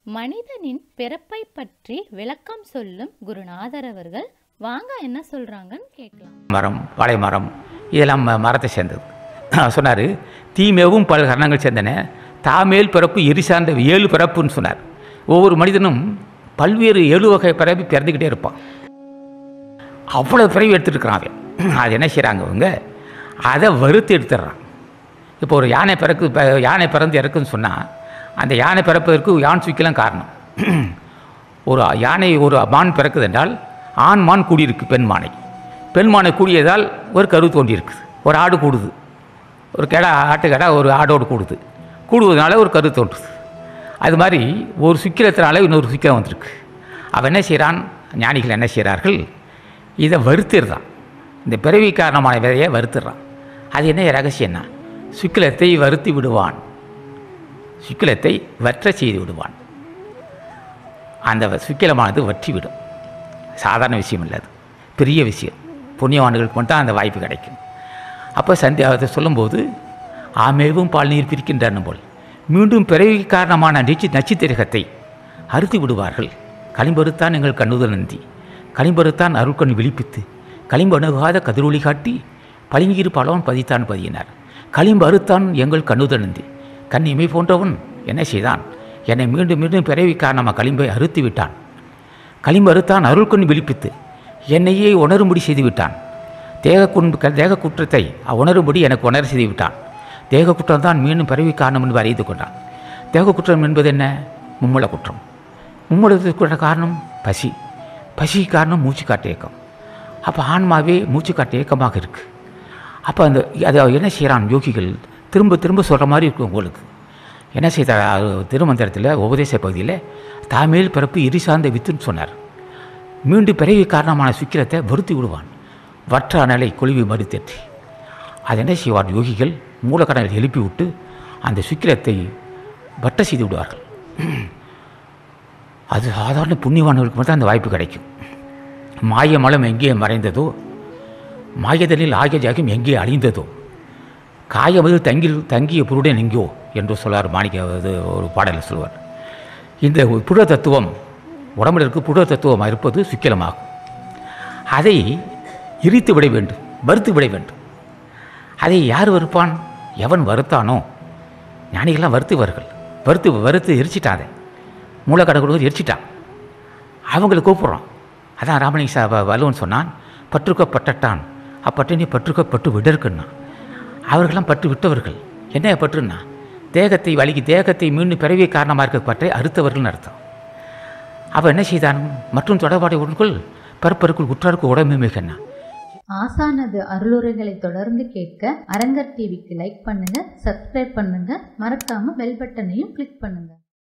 மனிதனின் பிறப்பை பற்றி விளக்கம் சொல்லும் குருநாதர் அவர்கள் வாங்க என்ன சொல்றாங்கன்னு கேட்கலாம் மரம் வாழை மரம் இதெல்லாம் ம- மரத்தை சேர்ந்தது சொன்னார் தீமேவும் பல கரணங்கள் சேர்ந்தன தாமேல் பிறப்பு எரி சார்ந்த ஏழு பிறப்புன்னு சொன்னார் ஒவ்வொரு மனிதனும் பல்வேறு ஏழு வகை பிறவி பிறந்துக்கிட்டே இருப்பான் அவ்வளோ பிறவி எடுத்துருக்குறான் அவன் அது என்ன செய்கிறாங்க அவங்க அதை வறுத்து எடுத்துடுறான் இப்போ ஒரு யானை பிறக்கு ப- யானை பிறந்து இறக்குன்னு சொன்னால் அந்த யானை பிறப்பதற்கு யான் சுவிக்கலாம் காரணம் ஒரு யானை ஒரு மான் பிறக்குது என்றால் ஆண் மான் கூடியிருக்கு பெண் மானை பெண் மானை கூடியதால் ஒரு கரு தோண்டியிருக்குது ஒரு ஆடு கூடுது ஒரு கெடா ஆட்டு கெடா ஒரு ஆடோடு கூடுது கூடுவதனால ஒரு கரு தோன்றுது அது மாதிரி ஒரு சுக்கிரத்தினால இன்னொரு சுக்கிரம் வந்திருக்கு அவன் என்ன செய்கிறான் ஞானிகள் என்ன செய்கிறார்கள் இதை வறுத்துடுறான் இந்த பிறவி காரணமான விதையை வறுத்துடுறான் அது என்ன ரகசியம்னா சுக்கிலத்தை வறுத்து விடுவான் சுக்கிலத்தை வற்ற செய்து விடுவான் அந்த சுக்கிலமானது வற்றி விடும் சாதாரண விஷயம் இல்லை அது பெரிய விஷயம் புண்ணியவான்களுக்கு மட்டும் அந்த வாய்ப்பு கிடைக்கும் அப்போ சந்தி அதை சொல்லும்போது ஆமேவும் பால் நீர் பிரிக்கின்றன போல் மீண்டும் பிறவி காரணமான நச்சு நச்சுத்திரகத்தை அறுத்து விடுவார்கள் களிம்பருத்தான் எங்கள் கண்ணுதல் நந்தி களிம்பருத்தான் அருட்கண் விழிப்பித்து களிம்பு அணுகாத கதிரொளி காட்டி பளிங்கிரு பலவன் பதித்தான் பதியினார் களிம்பு அறுத்தான் எங்கள் கண்ணுதல் நந்தி கண் இமை போன்றவன் என்ன செய்தான் என்னை மீண்டும் மீண்டும் பிறவி காரணமாக களிம்பை அறுத்து விட்டான் களிம்பு அறுத்தான் அருள்கொண்டு விழிப்பித்து என்னையே உணரும்படி செய்து விட்டான் தேக குன்பு தேக குற்றத்தை உணரும்படி எனக்கு உணர செய்து விட்டான் தேக குற்றம் தான் மீண்டும் பிறவி காரணம் என்று அறிந்து கொண்டான் தேக குற்றம் என்பது என்ன மும்மூல குற்றம் மும்மூலத்துக்கு காரணம் பசி பசி காரணம் மூச்சுக்காட்டு ஏக்கம் அப்போ ஆன்மாவே மூச்சுக்காட்டு ஏக்கமாக இருக்குது அப்போ அந்த அதை என்ன செய்கிறான் யோகிகள் திரும்ப திரும்ப சொல்கிற மாதிரி இருக்கும் உங்களுக்கு என்ன செய்தார் திருமந்திரத்தில் உபதேச பகுதியில் தாமேல் பிறப்பு இரு சார்ந்த வித்துன்னு சொன்னார் மீண்டும் பிறவி காரணமான சுக்கிரத்தை வருத்தி விடுவான் வற்ற அனலை கொழுவி மறுத்தேற்றி அது என்ன செய்வார் யோகிகள் மூலக்கடலை எழுப்பி விட்டு அந்த சுக்கிரத்தை வட்ட செய்து விடுவார்கள் அது சாதாரண புண்ணியவான்களுக்கு மட்டும் அந்த வாய்ப்பு கிடைக்கும் மாய மலம் எங்கே மறைந்ததோ மாயதனில் ஆகிய ஜாகம் எங்கே அழிந்ததோ காயமது தங்கில் தங்கிய புருடன் எங்கோ என்று சொல்வார் மாணிக்க இது ஒரு பாடலில் சொல்வார் இந்த புட தத்துவம் உடம்பில் இருக்க புட தத்துவமாக இருப்பது சுக்கிலமாகும் அதை எரித்து விட வேண்டும் வறுத்து விட வேண்டும் அதை யார் வறுப்பான் எவன் வறுத்தானோ ஞானிகள்லாம் வறுத்துவார்கள் வறுத்து வறுத்து எரிச்சிட்டான் அதை மூலக்கடை கொடுத்து எரிச்சிட்டான் அவங்களை கூப்பிட்றான் அதான் ராமலிங்க சா வ- வலுவன் சொன்னான் பற்றுக்க பட்டட்டான் அப்பட்டினி பற்றுக்க பட்டு விடற்குன்னா அவர்களெல்லாம் பட்டு விட்டவர்கள் என்ன பற்றுன்னா தேகத்தை வலிக்கு தேகத்தை மீண்டும் பிறவி காரணமாக இருக்க பற்றை அறுத்தவர்கள்னு அர்த்தம் அவன் என்ன செய்தான் மற்றும் தொடர்பாடைய உடனுக்குள் பரப்பருக்குள் உற்றாருக்கு உடம்பு மிகன்னா ஆசானது அருளுரைகளை தொடர்ந்து கேட்க அரங்கர் டிவிக்கு லைக் பண்ணுங்க சப்ஸ்கிரைப் பண்ணுங்க மறக்காம பெல் பட்டனையும் கிளிக் பண்ணுங்க